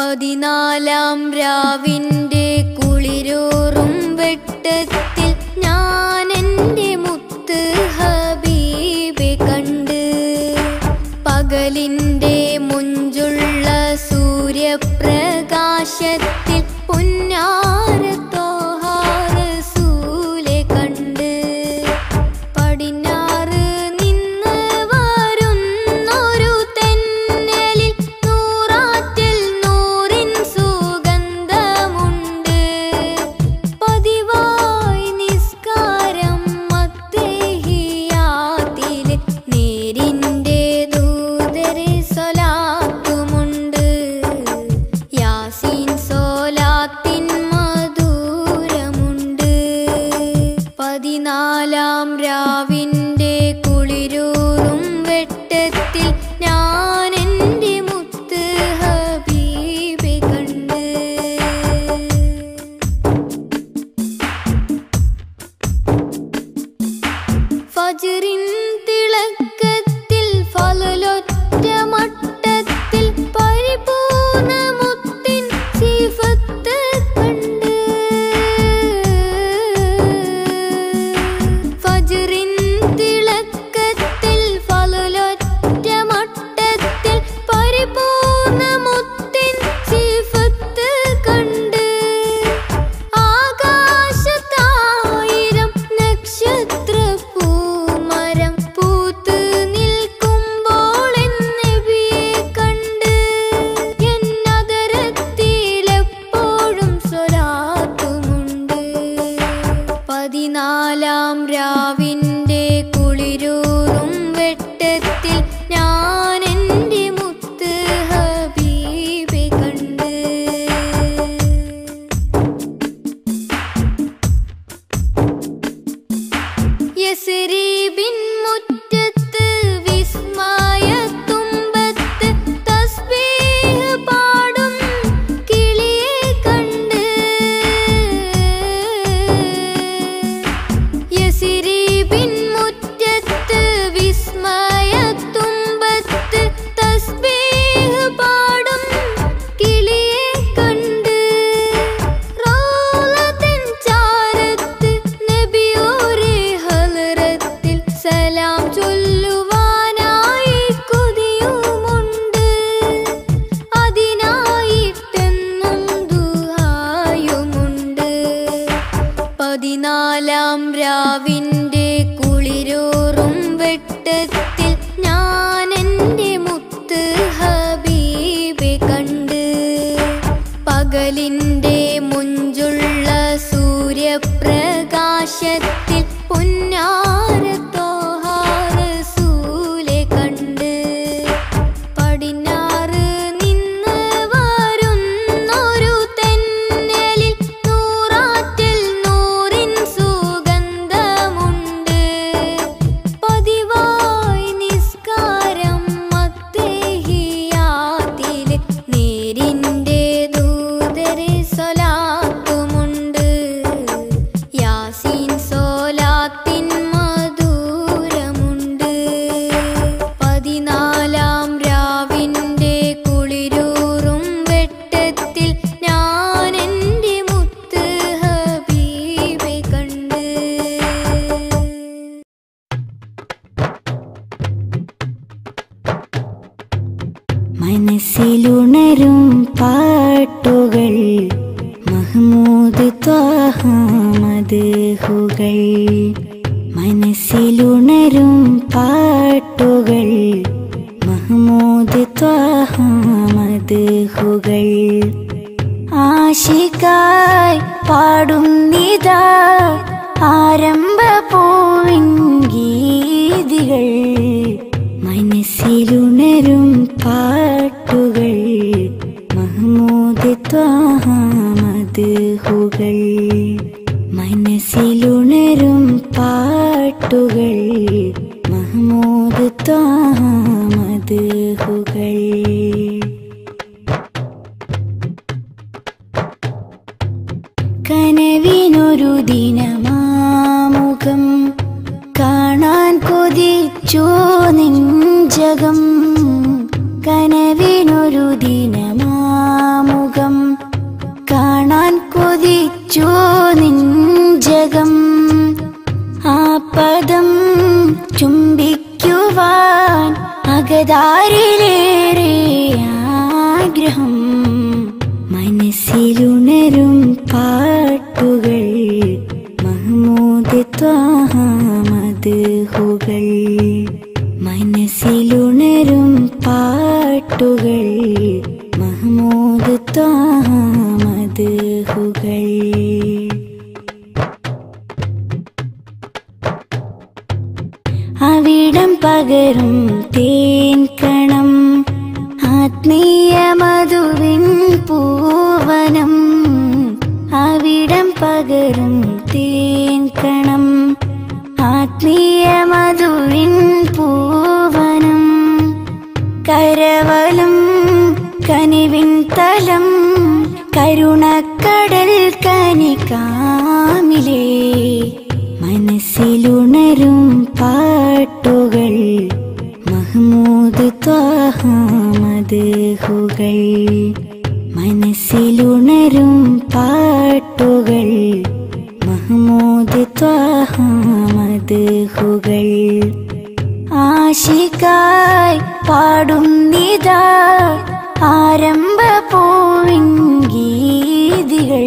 പതിനാലാം രാവിന്റെ കുളിരൂറും വെട്ടത്തിൽ ഞാൻ എൻ്റെ മുത്ത് ഹബീബെ കണ്ട് പകലിൻ്റെ മുഞ്ചുള്ള സൂര്യപ്രകാശത്തിൽ പുന്നാരത്തോഹാരസൂലെ കണ്ട് പടിഞ്ഞാറ് നിന്ന് വരുന്നൊരു തെന്നലിൽ നൂറാറ്റിൽ നൂറിൻ സുഗന്ധമുണ്ട് പതിവായി നിസ്കാരം മത്തേഹിയാത്തില് നേരിൻ്റെ ദൂതരെ സ്വലാത്തുമുണ്ട് യാസീൻ സോലാത്തിൻ മധുരമുണ്ട് പതിനാലാം രാവിന്റെ കുളിരൂറും വെട്ടത്തിൽ ഞാൻ എൻ്റെ മുത്ത് ഹബീബെ കണ്ട് ഫജ്റിൻ തിളക്കത്തിൽ ഫലലൊറ്റ മട്ടത്തിൽ പരിപൂർണ മുത്തിൻ സിഫത്ത് കണ്ട് ഫജ്റിൻ തിളക്കത്തിൽ ഫലലൊറ്റ മട്ടത്തിൽ പരിപൂർണ മുത്തിൻ സിഫത്ത് കണ്ട് ആകാശത്തായിരം നക്ഷത്ര പൂമരം പൂത്ത് നിൽക്കുമ്പോൾ നബിയെ കണ്ട് എന്നതരത്തിലെപ്പോഴും സ്വലാത്തുമുണ്ട് പതിനാലാം രാവിന്റെ കുളിരൂറും വെട്ടത്തിൽ ഞാൻ എൻ്റെ മുത്ത് ഹബീബെ കണ്ട് യസ്രീബിൻ മുറ്റത്ത് വിസ്മയത്തുമ്പത്ത് തസ്ബീഹ് പാടും കിളിയെ കണ്ട് യസ്രീബിൻ മുറ്റത്ത് വിസ്മയത്തുമ്പത്ത് തസ്ബീഹ് പാടും കിളിയെ കണ്ട് റൗളത്തിൻ ചാരത്ത് നബിയോരെ ഹലറത്തിൽ സലാം ചൊല്ലുവാനായി കൊതിയുമുണ്ട് അതിനായിട്ടെന്നും ദുഹായുമുണ്ട് പതിനാലാം രാവിന്റെ കുളിരൂറും വെട്ടത്തിൽ ഞാൻ എൻ്റെ മുത്ത് ഹബീബെ കണ്ട് പകലിൻ്റെ മുഞ്ചുള്ള സൂര്യപ്രകാശത്തിൽ പുന്നാരത്തോഹാരസൂലെ കണ്ട് പടിഞ്ഞാറ് നിന്ന് വരുന്നൊരു തെന്നലിൽ നൂറാറ്റിൽ നൂറിൻ സുഗന്ധമുണ്ട് പതിവായി നിസ്കാരം മത്തേഹിയാത്തില് നേരിൻ്റെ ദൂതരെ സ്വലാത്തുമുണ്ട് യാസീൻ സോലാത്തിൻ മധുരമുണ്ട് പതിനാലാം രാവിന്റെ കുളിരൂറും വെട്ടത്തിൽ ഞാൻ എൻ്റെ മുത്ത് ഹബീബെ കണ്ട് മനസ്സിലുണരും പാട്ടുകൾ മഹ്മൂദ് ത്വാഹാമദ്ഹുകൾ മനസ്സിലുണരും പാട്ടുകൾ മഹ്മൂദ് ത്വാഹാമദ്ഹുകൾ ആശിക്കായി പാടും നിതാ ആരംഭ പൂവിൻ ഗീതികൾ മനസ്സിലുണരും പാട്ടുകൾ മഹ്മൂദ് ത്വാഹാമദ്ഹുകൾ മനസ്സിലുണരും പാട്ടുകൾ മഹ്മൂദ് ത്വാഹാമദ്ഹുകൾ കനവിനൊരു ദിനമാമുഖം കാണാൻ കൊതിച്ചു നെഞ്ചകം കനവിനൊരു ദിനമാമുഖം ചുംബിച്ചു നിഞ്ചകം ആ പദം ചുംബിക്കുവാൻ അകതാരിലേറെ ആഗ്രഹം മനസ്സിലുണരും പാട്ടുകൾ മഹ്മൂദ് ത്വാമദ്ഹുകൾ മനസ്സിലുണരും പാട്ടുകൾ മഹ്മൂദ് ത്വാമദ്ഹുകൾ അവിടം പകരും തേൻ കണം ആത്മീയ മധുവിൻ പൂവനം അവിടം പകരും തേൻ കണം ആത്മീയ മധുവിൻ പൂവനം കരവലം കനിവിൻ തലം കരുണക്കടൽ കനിക്കാമിലേ മനസ്സിലുണരും പാട്ടുകൾ മഹ്മൂദ് ത്വാമദ്ഹുകൾ മനസ്സിലുണരും പാട്ടുകൾ മഹ്മൂദ് ത്വാമദ്ഹുകൾ ആശിക്കായി പാടുന്നിതാ ആരംഭ പൂവിൻ ഗീതികൾ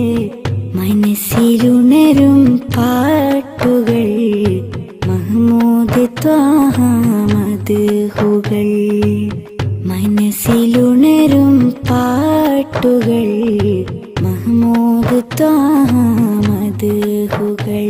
മനസ്സിലുണരും പാട്ടുകൾ മഹ്മൂദ് ത്വാമദ്ഹുകൾ മനസ്സിലുണരും പാട്ടുകൾ മഹ്മൂദ് ത്വാമദ്ഹുകൾ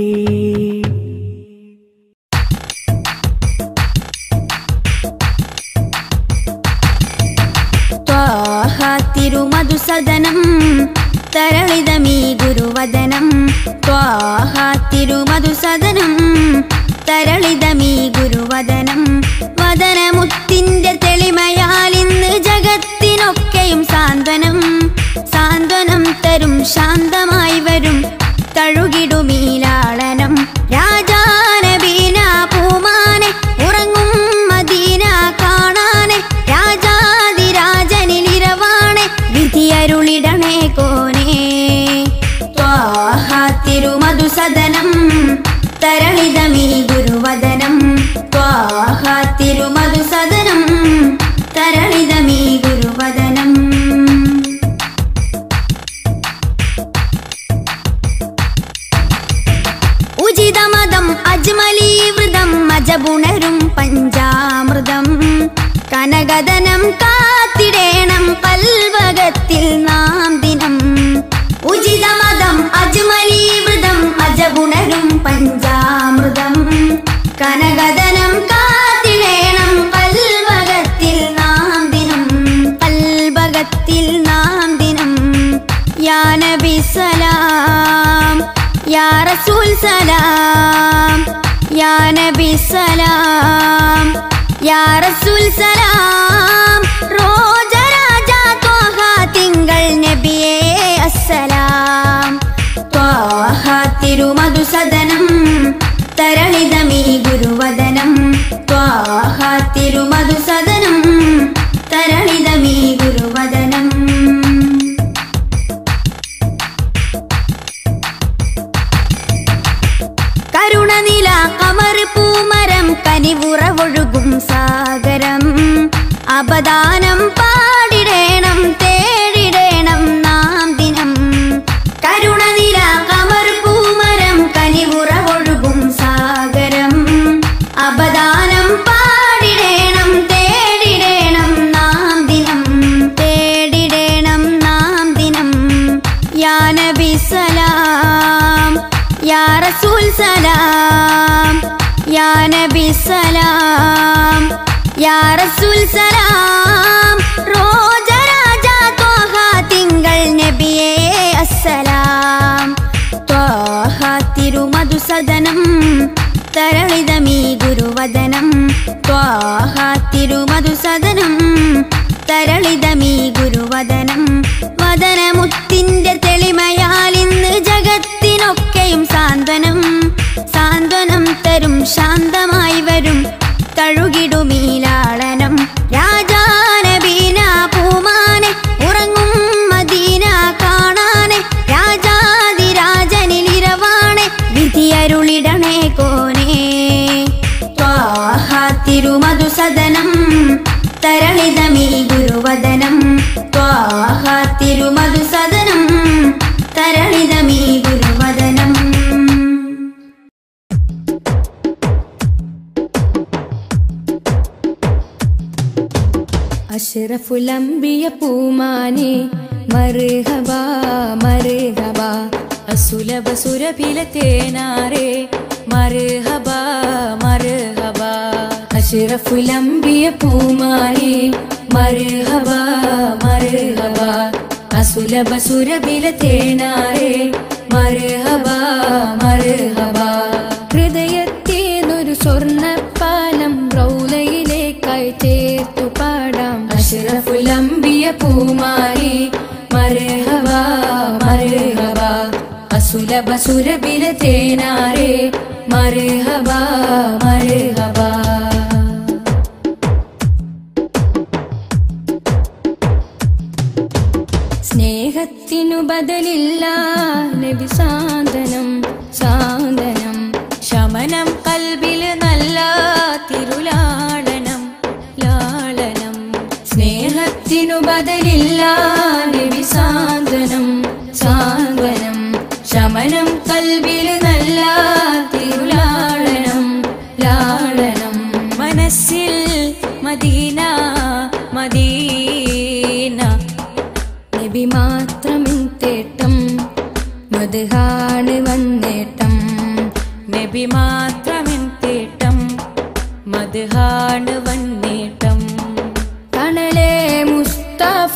ത്വാഹ തിരുമധുസദനം തരളിതമീ ഗുരുവദനം ത്വാഹ തിരുമധുസദനം തരളിതമീ ഗുരുവദനം വദനമുത്തിന്റെ തെളിമയാൽ ഇന്ന് ജഗത്തിനൊക്കെയും സാന്ത്വനം സാന്ത്വനം തരും ശാന്തമായി വരും തഴുകിടുമീലാളനം രാജാനബീന പൂമാനെ ഉറങ്ങും മദീന കാണാനെ രാജാതിരാജനിലിരവാണെ വിധിയരുളിടണേ കോനേ ത്വാഹ തിരുമധുസദനം തരളിതമീ ഗുരുവദനം ത്വാഹ തിരുമധുസദനം തരളിതമീ ഗുരുവദനം ഉചിതമതം അജ്മലീവൃതം അജബുണരും പഞ്ചാമൃതം കനകദനം കാത്തിടേണം കൽവകത്തിൽ നാം ദിനം ഉചിതമതം അജ്മലീവൃതം അജബുണരും പഞ്ചാമൃതം കനകദനം കാത്തിടേണം കൽവകത്തിൽ നാം ദിനം കൽവകത്തിൽ നാം ദിനം യാ നബി സലാം യാ റസൂൽ സലാം യാ നബി സലാം യാ റസൂൽ സലാം റോജ രാജ ത്വാഹ തിങ്കൾ നബിയേ അസ്സലാം ത്വാഹ തിരുമധുസദനം തരളിതമീ ഗുരുവദനം ത്വാഹ തിരുമധുസദനം തരളിതമീ ഗുരുവദനം കരുണനില കമർ പൂമരം കനിവുറവൊഴുകും സാഗരം അപദാനം പാടിടേണം തേടിടേണം നാം ദിനം കരുണനില കമർ പൂമരം കനിവുറവൊഴുകും സാഗരം അപദാനം പാടിടേണം തേടിടേണം നാം ദിനം തേടിടേണം നാം ദിനം യാ നബി സലാം യാ റസൂൽ സലാം യാ നബി സലാം യാ റസൂൽ സലാം റോജ രാജ ത്വാഹ തിങ്കൾ നബിയേ അസ്സലാം ത്വാഹ തിരുമധുസദനം തരളിതമീ ഗുരുവദനം ത്വാഹ തിരുമധുസദനം തരളിതമീ ഗുരുവദനം വദനമുത്തിന്റെ തെളിമയാൽ ഇന്ന് ജഗത്തിനൊക്കെയും സാന്ത്വനം സാന്ത്വനം തരും ശാന്തമായി വരും തഴുകിടുമീലാളനം രാജാനബീന പൂമാനെ ഉറങ്ങും മദീന കാണാനെ രാജാതി തിരുമധുസദനം തരളിതമീ ഗുരുവദനം ത്വാഹ തിരുമധുസദനം തരളിതമീ ഗുരുവദനം അഷ്റഫുലംബിയ പൂമാനെ മറുഹബ മറുഹബ അസുലഭ സുരഭില തേനാരെ മറുഹബ മറുഹബ അഷ്റഫുലംബിയ പൂമാനെ മറുഹബ മറുഹബ അസുലഭ സുരഭില തേനാരെ മറുഹബ മറുഹബ ഹൃദയത്തേനൊരു സ്വർണ്ണപ്പാലം റൗലയിലേക്കായി ചേർത്തു പാടാം അഷ്റഫുലംബിയ പൂമാരി മരഹബ മരഹബ അസുലഭ സുരബില തേനാരെ മരഹബ മരഹബ സ്നേഹത്തിനു ബദലില്ല നബി സാന്ത്വനം സാന്ത്വനം ശമനം കൽബില് നല്ല തിരുലാളനം ലാളനം സ്നേഹത്തിനു ബദലില്ല നബി സാന്ത്വനം സാന്ത്വനം ശമനം കൽബില് നല്ല തിരുലാളനം ലാളനം മനസ്സിൽ മദീന മദീന നബി മാത്രമിൻ തേട്ടം മധുഹാണ് വന്നേട്ടം നബി മാത്രമിൻ തേട്ടം മധുഹാണ് വന്നേട്ടം കണലേ മുസ്തഫ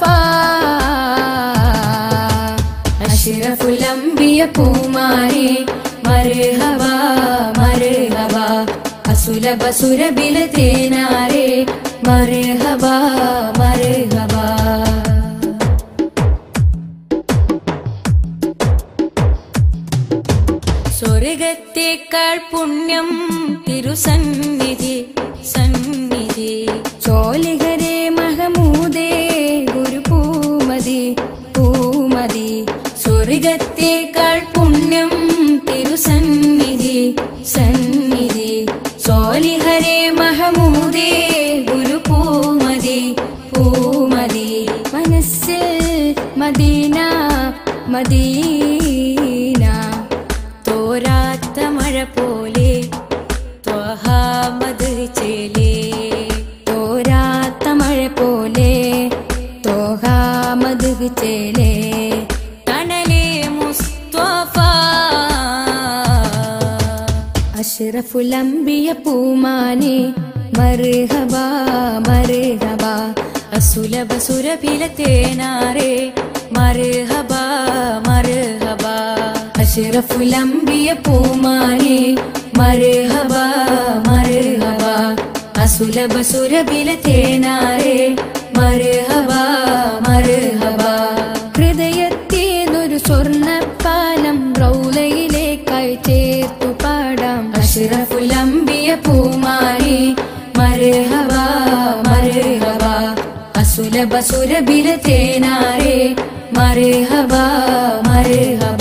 അഷ്റഫുലംബിയ പൂമാരി മർഹബ മർഹബ അസുലഭ സുരബില തേനാരെ മർഹബ മർഹബ സ്വർഗത്തേക്കാൾ പുണ്യം തിരുസന്നിധി സന്നിധി ചോലിഹരേ മഹമൂദേ ഗുരു പൂമതി പൂമതി സ്വർഗത്തേക്കാൾ പുണ്യം തിരുസന്നിധി സന്നിധി സോലിഹരേ മഹമൂദേ ഗുരു പൂമതി പൂമതി മനസ്സിൽ മദീന മദീന തോരാത്ത മഴ പോലെ ത്വഹാമത് ചേലേ തോരാത്ത മഴ പോലെ തോഹാമത് ചേലേ തണലേ മുസ്തഫ അഷ്റഫുലംബിയ പൂമാനെ മർഹബ മർഹബ അസുലഭ സുരഭില തേനാരെ മർഹബ മർഹബ അഷ്റഫുലംബിയ പൂമാനെ മർഹബ മർഹബ അസുലഭ സുരഭില തേനാരെ മർഹബ മർഹബ ഹൃദയത്തേനൊരു സ്വർണ്ണപ്പാലം റൗലയിലേക്കായി ചേർത്തു പാടാം അഷ്റഫുലംബിയ പൂമാരി മർഹബ മർഹബ അസുലഭ സുരഭില തേനാരെ മർഹബ മർഹബ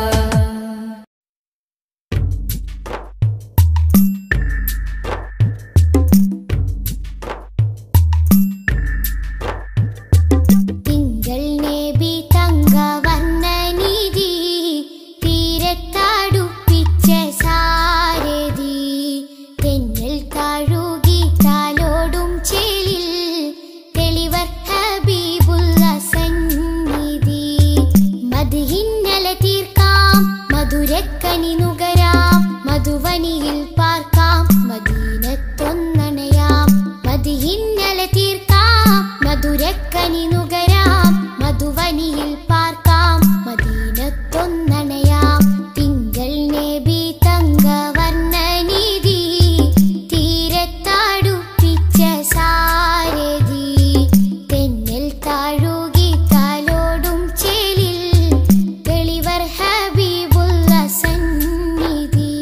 തിങ്കൾ നേബി തങ്ക വന്ന നിധി തീരത്തടുപ്പിച്ച സാരഥി തെന്നൽ താഴുകി താലോടും ചേലിൽ തെളിവർ ഹബീബുള്ള സന്നിധി മധുഹിന്നല തീർക്കാം മധുരക്കനി നുകരാം മധുവനിയിൽ പാർക്കാം മദീനത്തൊന്നണയാം മതിഹിന്നല തീർക്കാം മധുരക്കനി നുകരാം മധുവനിയിൽ പാർക്കാം മദീനത്തൊന്നണയാം തിങ്കൾ നേബി തങ്ക വർണ്ണ നിധി തീരത്തടുപ്പിച്ച സാരഥി തെന്നൽ താഴുകി താലോടും ചേലിൽ തെളിവർ ഹബീബുള്ള സന്നിധി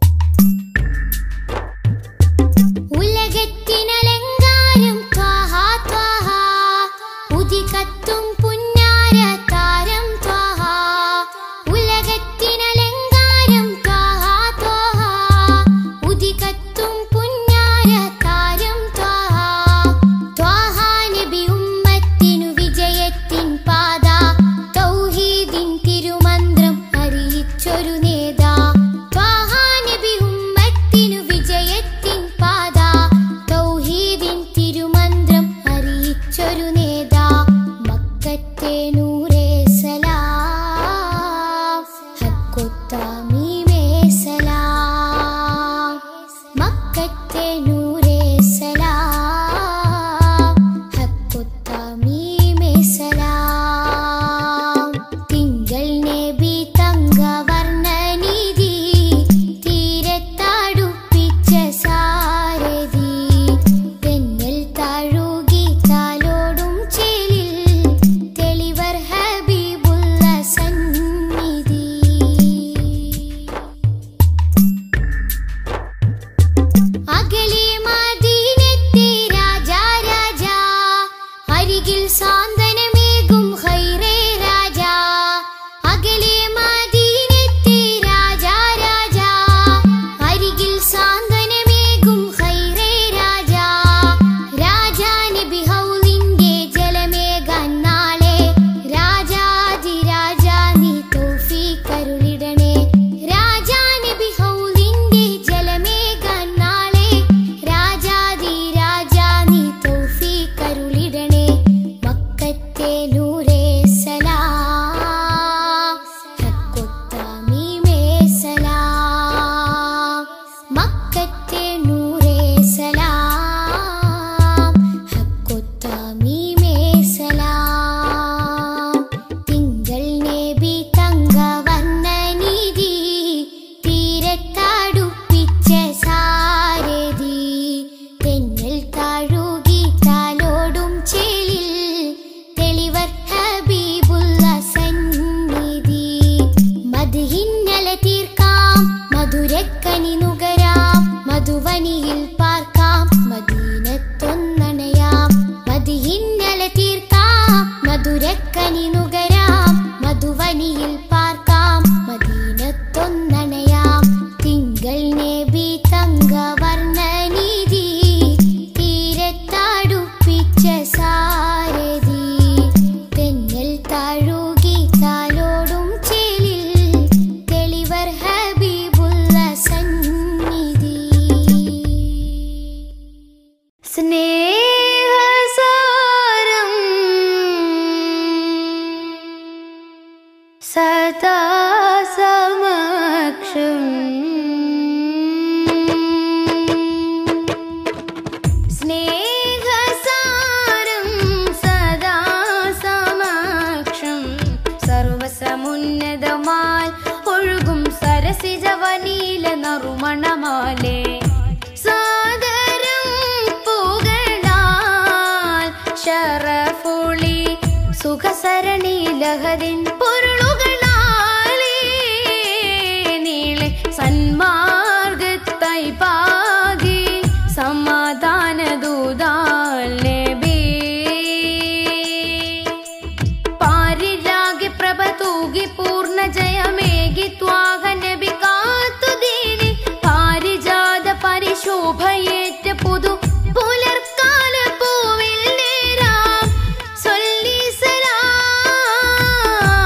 ഉലകത്തിനലങ്കാരം ത്വാഹാ മക്കത്തെ നൂറേ സലാം ഹക്കുത്തമീമേ സലാം തിങ്കൾ നബി തങ്കവർണ്ണ നിധി തീരത്തടുപ്പിച്ച സാരഥി തെന്നൽ താഴുകി താലോടും ചേലിൽ തെളിവർ ഹബീബുള്ള സന്നിധി അകലെ മദീനത്തെ രാജാ രാജാ അരികിൽ സാന്ത്വനമേകും ഹൈറേ രാജാ അകലെ മദീനത്തെ രാജാ രാജാ അരികിൽ സാന്ത്വനമേകും ഹൈറേ രാജാ രാജാ നബി ഹൗലിന്റെ ജലമേകാൻ നാളെ രാജാതിരാജാ നീ തൗഫീഖരുളിടണേ രാജാ നബി ഹൗലിന്റെ ജലമേകാൻ നാളെ രാജാതിരാജാ നീ തൗഫീഖരുളിടണേ മക്കത്തെ നൂറേ സലാം ഹക്കുത്തമീമേ സലാം മക്കത്തെ നൂറേ സലാം ഹക്കുത്തമീമേ സലാം തിങ്കൾ നബി തങ്കവർണ്ണ നിധി തീരത്തടുപ്പിച്ച സാരഥി തെന്നൽ താഴുകി താലോടും ചേലിൽ തെളിവർ ഹബീബുള്ള സന്നിധി മധുഹിന്നല തീർക്കാം മധുരക്കനി നുകരാം മധുവനിയിൽ പാർക്കാം മദീനത്തൊന്നണയാം മധുഹിന്നല തീർക്കാം മധുരക്കനി നുകരാം മധുവനിയിൽ പാർക്കാം മദീനത്തൊന്നണയാം തിങ്കൾ നബി തങ്കവർണ്ണ നിധി തീരത്തടുപ്പിച്ച സാരഥി തെന്നൽ താഴുകി താലോടും ചേലിൽ തെളിവർ ഹബീബുള്ള സന്നിധി സ്നേഹസാരം സദാ സമക്ഷം സ്നേഹസാരം സദാ സമക്ഷം സർവസമുന്നതമാൽ ഒഴുകും സരസിജവനീല നറുമണമാലേ സാദരം പുകഴാൽ ശറഫുളി സുഖസരണി ലഹരിൻ പൊരുളുകളാലേ നീളെ സന്മാർഗത്തായി പാകി സമാധാന ദൂതാൽ നബി പാരിലാകെ പ്രഭ തൂകി പൂർണ്ണ ജയമേകി ത്വാഹ നബി കാത്തു ദീനി പാരിജാത പരിശോഭയേറ്റ പുതു പുലർക്കാല പൂവിൽ നേരാം സൊല്ലി സലാം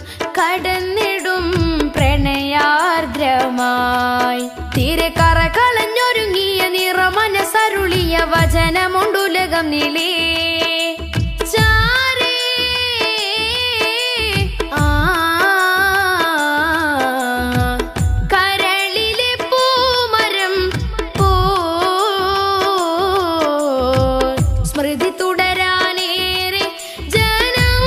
കടന്നിടും പ്രണയാർദ്രമായി തീരെ കറ കളഞ്ഞൊരുങ്ങിയ നിറമനസരുളിയ വചനമുണ്ടുലകം നിലേ ചാരേ ആ കരളിലെ പൂമരം പോ സ്മൃതി തുടരാനേറെ ജനം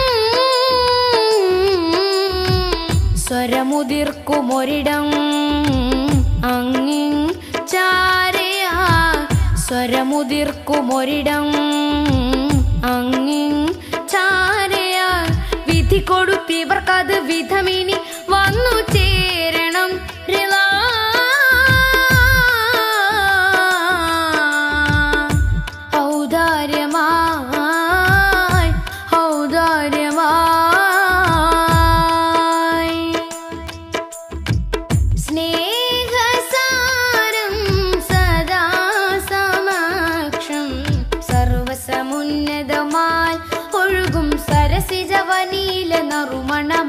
സ്വരമുതിർക്കുമൊരിടം അങ്ങിങ് ചാരയാ സ്വരമുതിർക്കുമൊരിടം അങ്ങിങ് ചാരയാ വിധി കൊടുത്തിവർക്കത് വിധമിനി വന്നു ചേരണം റിലാ ഔദാര്യമായി ഔദാര്യമായി സ്നേഹസാരം സദാ സമക്ഷം സർവസമുന്നതമായി ഒഴുകും സരസിജവനീല നറുമണ